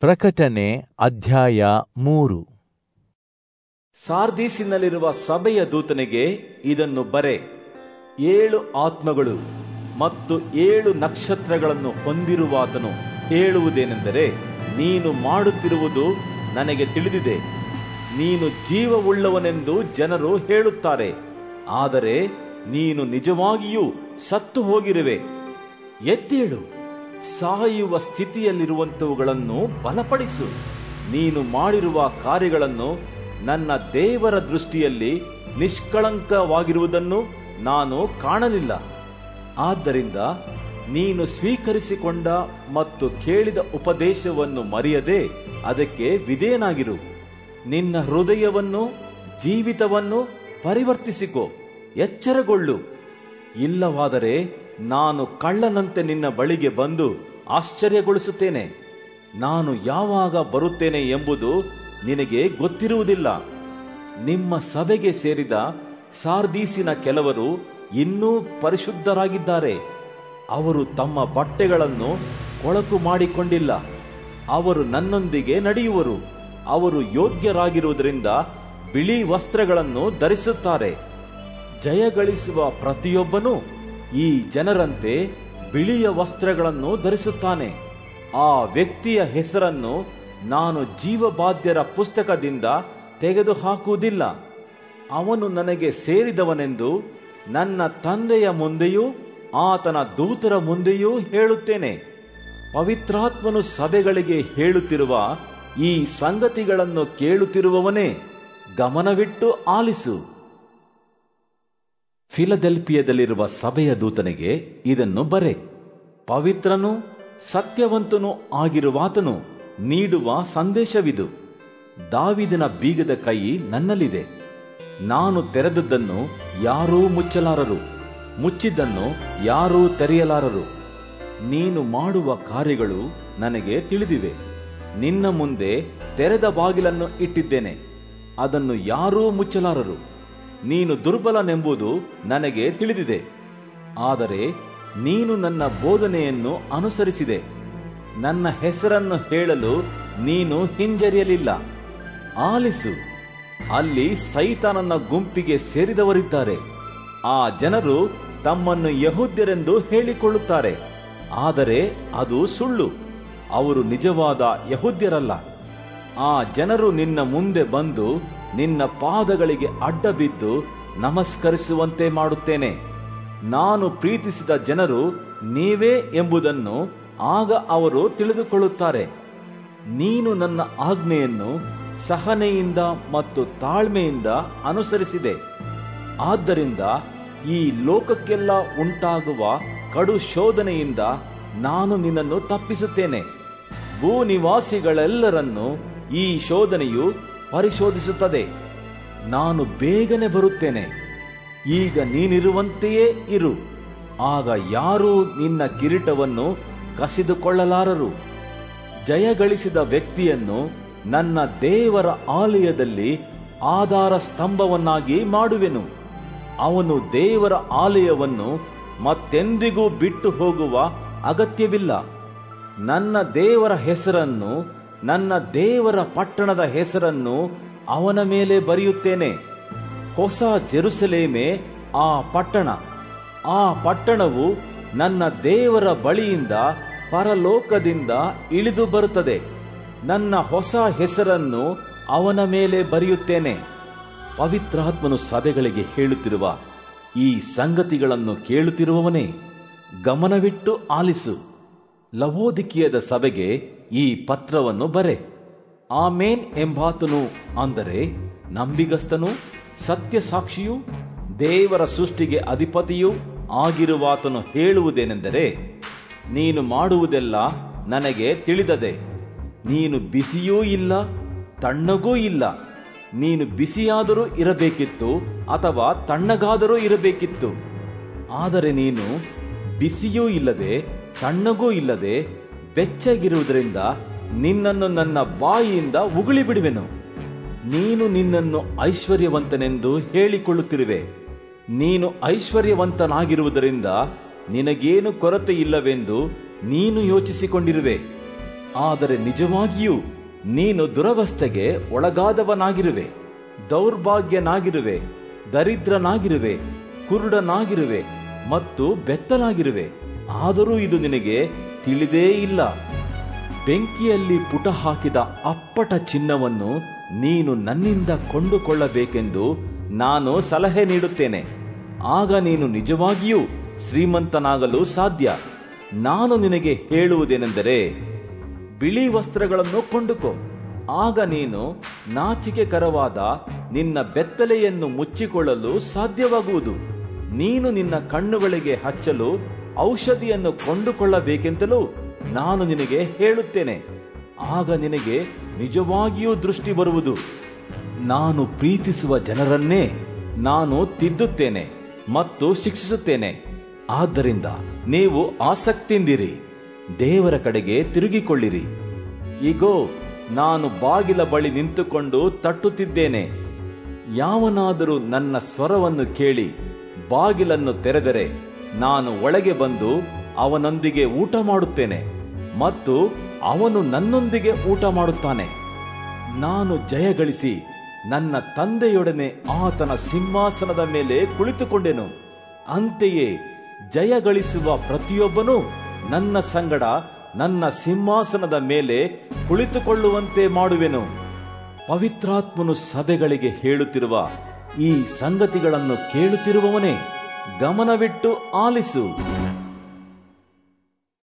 ಪ್ರಕಟಣೆ ಅಧ್ಯಾಯ ಮೂರು ಸಾರ್ದೀಸಿನಲ್ಲಿರುವ ಸಭೆಯ ದೂತನಿಗೆ ಇದನ್ನು ಬರೆ ಏಳು ಆತ್ಮಗಳು ಮತ್ತು ಏಳು ನಕ್ಷತ್ರಗಳನ್ನು ಹೊಂದಿರುವಾತನು ಹೇಳುವುದೇನೆಂದರೆ ನೀನು ಮಾಡುತ್ತಿರುವುದು ನನಗೆ ತಿಳಿದಿದೆ ನೀನು ಜೀವವುಳ್ಳವನೆಂದು ಜನರು ಹೇಳುತ್ತಾರೆ ಆದರೆ ನೀನು ನಿಜವಾಗಿಯೂ ಸತ್ತು ಹೋಗಿರುವೆ ಎದ್ದೇಳು ಸಾಯುವ ಸ್ಥಿತಿಯಲ್ಲಿರುವಂತವುಗಳನ್ನು ಬಲಪಡಿಸು ನೀನು ಮಾಡಿರುವ ಕಾರ್ಯಗಳನ್ನು ನನ್ನ ದೇವರ ದೃಷ್ಟಿಯಲ್ಲಿ ನಿಷ್ಕಳಂಕವಾಗಿರುವುದನ್ನು ನಾನು ಕಾಣಲಿಲ್ಲ ಆದ್ದರಿಂದ ನೀನು ಸ್ವೀಕರಿಸಿಕೊಂಡ ಮತ್ತು ಕೇಳಿದ ಉಪದೇಶವನ್ನು ಮರೆಯದೆ ಅದಕ್ಕೆ ವಿಧೇಯನಾಗಿರು ನಿನ್ನ ಹೃದಯವನ್ನು ಜೀವಿತವನ್ನು ಪರಿವರ್ತಿಸಿಕೊ ಎಚ್ಚರಗೊಳ್ಳು ಇಲ್ಲವಾದರೆ ನಾನು ಕಳ್ಳನಂತೆ ನಿನ್ನ ಬಳಿಗೆ ಬಂದು ಆಶ್ಚರ್ಯಗೊಳಿಸುತ್ತೇನೆ ನಾನು ಯಾವಾಗ ಬರುತ್ತೇನೆ ಎಂಬುದು ನಿನಗೆ ಗೊತ್ತಿರುವುದಿಲ್ಲ ನಿಮ್ಮ ಸಭೆಗೆ ಸೇರಿದ ಸಾರ್ದೀಸಿನ ಕೆಲವರು ಇನ್ನೂ ಪರಿಶುದ್ಧರಾಗಿದ್ದಾರೆ ಅವರು ತಮ್ಮ ಬಟ್ಟೆಗಳನ್ನು ಕೊಳಕು ಮಾಡಿಕೊಂಡಿಲ್ಲ ಅವರು ನನ್ನೊಂದಿಗೆ ನಡೆಯುವರು ಅವರು ಯೋಗ್ಯರಾಗಿರುವುದರಿಂದ ಬಿಳಿ ವಸ್ತ್ರಗಳನ್ನು ಧರಿಸುತ್ತಾರೆ ಜಯಗಳಿಸುವ ಪ್ರತಿಯೊಬ್ಬನೂ ಈ ಜನರಂತೆ ಬಿಳಿಯ ವಸ್ತ್ರಗಳನ್ನು ಧರಿಸುತ್ತಾನೆ ಆ ವ್ಯಕ್ತಿಯ ಹೆಸರನ್ನು ನಾನು ಜೀವಬಾಧ್ಯರ ಪುಸ್ತಕದಿಂದ ತೆಗೆದುಹಾಕುವುದಿಲ್ಲ ಅವನು ನನಗೆ ಸೇರಿದವನೆಂದು ನನ್ನ ತಂದೆಯ ಮುಂದೆಯೂ ಆತನ ದೂತರ ಮುಂದೆಯೂ ಹೇಳುತ್ತೇನೆ ಪವಿತ್ರಾತ್ಮನು ಸಭೆಗಳಿಗೆ ಹೇಳುತ್ತಿರುವ ಈ ಸಂಗತಿಗಳನ್ನು ಕೇಳುತ್ತಿರುವವನೇ ಗಮನವಿಟ್ಟು ಆಲಿಸು ಫಿಲದೆಲ್ಪಿಯದಲ್ಲಿರುವ ಸಭೆಯ ದೂತನಿಗೆ ಇದನ್ನು ಬರೆ ಪವಿತ್ರನೂ ಸತ್ಯವಂತನೂ ಆಗಿರುವಾತನು ನೀಡುವ ಸಂದೇಶವಿದು ದಾವಿದನ ಬೀಗದ ಕೈ ನನ್ನಲ್ಲಿದೆ ನಾನು ತೆರೆದದ್ದನ್ನು ಯಾರೂ ಮುಚ್ಚಲಾರರು ಮುಚ್ಚಿದ್ದನ್ನು ಯಾರೂ ತೆರೆಯಲಾರರು ನೀನು ಮಾಡುವ ಕಾರ್ಯಗಳು ನನಗೆ ತಿಳಿದಿವೆ ನಿನ್ನ ಮುಂದೆ ತೆರೆದ ಬಾಗಿಲನ್ನು ಇಟ್ಟಿದ್ದೇನೆ ಅದನ್ನು ಯಾರೂ ಮುಚ್ಚಲಾರರು ನೀನು ದುರ್ಬಲನೆಂಬುದು ನನಗೆ ತಿಳಿದಿದೆ ಆದರೆ ನೀನು ನನ್ನ ಬೋಧನೆಯನ್ನು ಅನುಸರಿಸಿದೆ ನನ್ನ ಹೆಸರನ್ನು ಹೇಳಲು ನೀನು ಹಿಂಜರಿಯಲಿಲ್ಲ ಆಲಿಸು ಅಲ್ಲಿ ಸೈತಾನನ ಗುಂಪಿಗೆ ಸೇರಿದವರಿದ್ದಾರೆ ಆ ಜನರು ತಮ್ಮನ್ನು ಯಹೂದ್ಯರೆಂದು ಹೇಳಿಕೊಳ್ಳುತ್ತಾರೆ ಆದರೆ ಅದು ಸುಳ್ಳು ಅವರು ನಿಜವಾದ ಯಹೂದ್ಯರಲ್ಲ ಆ ಜನರು ನಿನ್ನ ಮುಂದೆ ಬಂದು ನಿನ್ನ ಪಾದಗಳಿಗೆ ಅಡ್ಡ ಬಿದ್ದು ನಮಸ್ಕರಿಸುವಂತೆ ಮಾಡುತ್ತೇನೆ ನಾನು ಪ್ರೀತಿಸಿದ ಜನರು ನೀವೇ ಎಂಬುದನ್ನು ಆಗ ಅವರು ತಿಳಿದುಕೊಳ್ಳುತ್ತಾರೆ ನೀನು ನನ್ನ ಆಜ್ಞೆಯನ್ನು ಸಹನೆಯಿಂದ ಮತ್ತು ತಾಳ್ಮೆಯಿಂದ ಅನುಸರಿಸಿದೆ ಆದ್ದರಿಂದ ಈ ಲೋಕಕ್ಕೆಲ್ಲ ಉಂಟಾಗುವ ಕಡು ಶೋಧನೆಯಿಂದ ನಾನು ನಿನ್ನನ್ನು ತಪ್ಪಿಸುತ್ತೇನೆ ಭೂನಿವಾಸಿಗಳೆಲ್ಲರನ್ನು ಈ ಶೋಧನೆಯು ಪರಿಶೋಧಿಸುತ್ತದೆ ನಾನು ಬೇಗನೆ ಬರುತ್ತೇನೆ ಈಗ ನೀನಿರುವಂತೆಯೇ ಇರು ಆಗ ಯಾರೂ ನಿನ್ನ ಕಿರೀಟವನ್ನು ಕಸಿದುಕೊಳ್ಳಲಾರರು ಜಯಗಳಿಸಿದ ವ್ಯಕ್ತಿಯನ್ನು ನನ್ನ ದೇವರ ಆಲಯದಲ್ಲಿ ಆಧಾರ ಸ್ತಂಭವನ್ನಾಗಿ ಮಾಡುವೆನು ಅವನು ದೇವರ ಆಲಯವನ್ನು ಮತ್ತೆಂದಿಗೂ ಬಿಟ್ಟು ಹೋಗುವ ಅಗತ್ಯವಿಲ್ಲ ನನ್ನ ದೇವರ ಹೆಸರನ್ನು ನನ್ನ ದೇವರ ಪಟ್ಟಣದ ಹೆಸರನ್ನು ಅವನ ಮೇಲೆ ಬರೆಯುತ್ತೇನೆ ಹೊಸ ಜೆರುಸಲೇಮೇ ಆ ಪಟ್ಟಣ ಆ ಪಟ್ಟಣವು ನನ್ನ ದೇವರ ಬಳಿಯಿಂದ ಪರಲೋಕದಿಂದ ಇಳಿದು ಬರುತ್ತದೆ ನನ್ನ ಹೊಸ ಹೆಸರನ್ನು ಅವನ ಮೇಲೆ ಬರೆಯುತ್ತೇನೆ ಪವಿತ್ರಾತ್ಮನು ಸಭೆಗಳಿಗೆ ಹೇಳುತ್ತಿರುವ ಈ ಸಂಗತಿಗಳನ್ನು ಕೇಳುತ್ತಿರುವವನೇ ಗಮನವಿಟ್ಟು ಆಲಿಸು ಲವೋದಿಕಿಯದ ಸಭೆಗೆ ಈ ಪತ್ರವನ್ನು ಬರೆ ಆಮೇನ್ ಎಂಬಾತನು ಅಂದರೆ ನಂಬಿಗಸ್ತನು ಸತ್ಯ ಸಾಕ್ಷಿಯೂ ದೇವರ ಸೃಷ್ಟಿಗೆ ಅಧಿಪತಿಯೂ ಆಗಿರುವಾತನು ಹೇಳುವುದೇನೆಂದರೆ ನೀನು ಮಾಡುವುದೆಲ್ಲ ನನಗೆ ತಿಳಿದದೆ ನೀನು ಬಿಸಿಯೂ ಇಲ್ಲ ತಣ್ಣಗೂ ಇಲ್ಲ ನೀನು ಬಿಸಿಯಾದರೂ ಇರಬೇಕಿತ್ತು ಅಥವಾ ತಣ್ಣಗಾದರೂ ಇರಬೇಕಿತ್ತು ಆದರೆ ನೀನು ಬಿಸಿಯೂ ಇಲ್ಲದೆ ತಣ್ಣಗೂ ಇಲ್ಲದೆ ಬೆಚ್ಚಗಿರುವುದರಿಂದ ನಿನ್ನನ್ನು ನನ್ನ ಬಾಯಿಯಿಂದ ಉಗುಳಿ ಬಿಡುವೆನು ನೀನು ನಿನ್ನನ್ನು ಐಶ್ವರ್ಯವಂತನೆಂದು ಹೇಳಿಕೊಳ್ಳುತ್ತಿರುವೆ ನೀನು ಐಶ್ವರ್ಯವಂತನಾಗಿರುವುದರಿಂದ ನಿನಗೇನು ಕೊರತೆ ಇಲ್ಲವೆಂದು ನೀನು ಯೋಚಿಸಿಕೊಂಡಿರುವೆ ಆದರೆ ನಿಜವಾಗಿಯೂ ನೀನು ದುರವಸ್ಥೆಗೆ ಒಳಗಾದವನಾಗಿರುವೆ ದೌರ್ಭಾಗ್ಯನಾಗಿರುವೆ ದರಿದ್ರನಾಗಿರುವೆ ಕುರುಡನಾಗಿರುವೆ ಮತ್ತು ಬೆತ್ತಲಾಗಿರುವೆ ಆದರೂ ಇದು ನಿನಗೆ ತಿಳಿದೇ ಇಲ್ಲ ಬೆಂಕಿಯಲ್ಲಿ ಪುಟ ಹಾಕಿದ ಅಪ್ಪಟ ಚಿನ್ನವನ್ನು ನೀನು ನನ್ನಿಂದ ಕೊಂಡುಕೊಳ್ಳಬೇಕೆಂದು ನಾನು ಸಲಹೆ ನೀಡುತ್ತೇನೆ ಆಗ ನೀನು ನಿಜವಾಗಿಯೂ ಶ್ರೀಮಂತನಾಗಲು ಸಾಧ್ಯ ನಾನು ನಿನಗೆ ಹೇಳುವುದೇನೆಂದರೆ ಬಿಳಿ ವಸ್ತ್ರಗಳನ್ನು ಕೊಂಡುಕೋ ಆಗ ನೀನು ನಾಚಿಕೆಕರವಾದ ನಿನ್ನ ಬೆತ್ತಲೆಯನ್ನು ಮುಚ್ಚಿಕೊಳ್ಳಲು ಸಾಧ್ಯವಾಗುವುದು ನೀನು ನಿನ್ನ ಕಣ್ಣುಗಳಿಗೆ ಹಚ್ಚಲು ಔಷಧಿಯನ್ನು ಕೊಂಡುಕೊಳ್ಳಬೇಕೆಂತಲೂ ನಾನು ನಿನಗೆ ಹೇಳುತ್ತೇನೆ ಆಗ ನಿನಗೆ ನಿಜವಾಗಿಯೂ ದೃಷ್ಟಿ ಬರುವುದು ನಾನು ಪ್ರೀತಿಸುವ ಜನರನ್ನೇ ನಾನು ತಿದ್ದುತ್ತೇನೆ ಮತ್ತು ಶಿಕ್ಷಿಸುತ್ತೇನೆ ಆದ್ದರಿಂದ ನೀವು ಆಸಕ್ತಿಯಿಂದಿರಿ ದೇವರ ಕಡೆಗೆ ತಿರುಗಿಕೊಳ್ಳಿರಿ ಈಗೋ ನಾನು ಬಾಗಿಲ ಬಳಿ ನಿಂತುಕೊಂಡು ತಟ್ಟುತ್ತಿದ್ದೇನೆ ಯಾವನಾದರೂ ನನ್ನ ಸ್ವರವನ್ನು ಕೇಳಿ ಬಾಗಿಲನ್ನು ತೆರೆದರೆ ನಾನು ಒಳಗೆ ಬಂದು ಅವನೊಂದಿಗೆ ಊಟ ಮಾಡುತ್ತೇನೆ ಮತ್ತು ಅವನು ನನ್ನೊಂದಿಗೆ ಊಟ ಮಾಡುತ್ತಾನೆ ನಾನು ಜಯಗಳಿಸಿ ನನ್ನ ತಂದೆಯೊಡನೆ ಆತನ ಸಿಂಹಾಸನದ ಮೇಲೆ ಕುಳಿತುಕೊಂಡೆನು ಅಂತೆಯೇ ಜಯಗಳಿಸುವ ಪ್ರತಿಯೊಬ್ಬನೂ ನನ್ನ ಸಂಗಡ ನನ್ನ ಸಿಂಹಾಸನದ ಮೇಲೆ ಕುಳಿತುಕೊಳ್ಳುವಂತೆ ಮಾಡುವೆನು ಪವಿತ್ರಾತ್ಮನು ಸಭೆಗಳಿಗೆ ಹೇಳುತ್ತಿರುವ ಈ ಸಂಗತಿಗಳನ್ನು ಕೇಳುತ್ತಿರುವವನೇ ಗಮನವಿಟ್ಟು ಆಲಿಸು